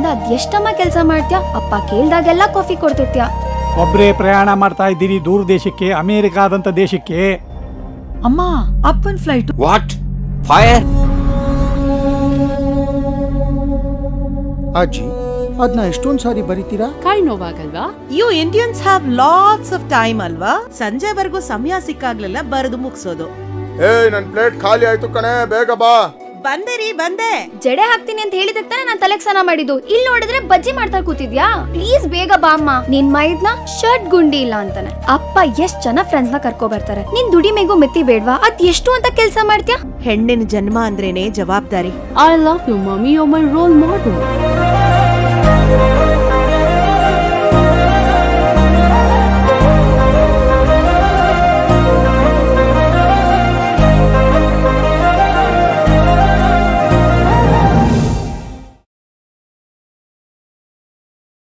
ವರ್ಷದಿಂದ ಅದ್ ಎಷ್ಟಮ್ಮ ಕೆಲಸ ಮಾಡ್ತ್ಯಾ ಅಪ್ಪ ಕೇಳ್ದಾಗೆಲ್ಲ ಕಾಫಿ ಕೊಡ್ತಿರ್ತ್ಯಾ ಒಬ್ಬರೇ ಪ್ರಯಾಣ ಮಾಡ್ತಾ ಇದ್ದೀರಿ ದೂರ ದೇಶಕ್ಕೆ ಅಮೇರಿಕಾದಂತ ದೇಶಕ್ಕೆ ಅಮ್ಮ ಅಪ್ಪನ್ ಫ್ಲೈಟ್ ವಾಟ್ ಫೈರ್ ಅಜ್ಜಿ ಅದನ್ನ ಎಷ್ಟೊಂದ್ ಸಾರಿ ಬರಿತೀರಾ ಕೈ ನೋವಾಗಲ್ವಾ you Indians have lots of time ಅಲ್ವಾ ಸಂಜೆವರೆಗೂ ಸಮಯ ಸಿಕ್ಕಾಗ್ಲೆಲ್ಲ ಬರೆದು ಮುಗಿಸೋದು ಏಯ್ ನನ್ ಪ್ಲೇಟ್ ಖಾಲಿ ಆಯ್ತು ಕಣೆ ಬೇಗ ಬಾ ಬಂದೆ ರೀ ಬಂದೆ ಜಡೆ ಹಾಕ್ತೀನಿ ಅಂತ ಹೇಳಿದಕ್ ತಾನೇ ನಾನ್ ತಲೆಗ್ ಸ್ನಾನ ಮಾಡಿದ್ದು ಇಲ್ಲಿ ನೋಡಿದ್ರೆ ಬಜ್ಜಿ ಮಾಡ್ತಾ ಕೂತಿದ್ಯಾ ಪ್ಲೀಸ್ ಬೇಗ ಬಾ ಅಮ್ಮ ನಿನ್ ಮೈದ್ನ ಶರ್ಟ್ ಗುಂಡಿ ಇಲ್ಲ ಅಂತಾನೆ ಅಪ್ಪ ಎಷ್ಟ್ ಜನ ಫ್ರೆಂಡ್ಸ್ ನ ಕರ್ಕೊ ಬರ್ತಾರೆ ನಿನ್ ದುಡಿಮೆಗೂ ಮೆತ್ತಿ ಬೇಡ್ವಾ ಅದ್ ಎಷ್ಟು ಅಂತ ಕೆಲ್ಸ ಮಾಡ್ತ್ಯಾ ಹೆಣ್ಣಿನ ಜನ್ಮ ಅಂದ್ರೇನೆ ಜವಾಬ್ದಾರಿ I love you mummy you my role model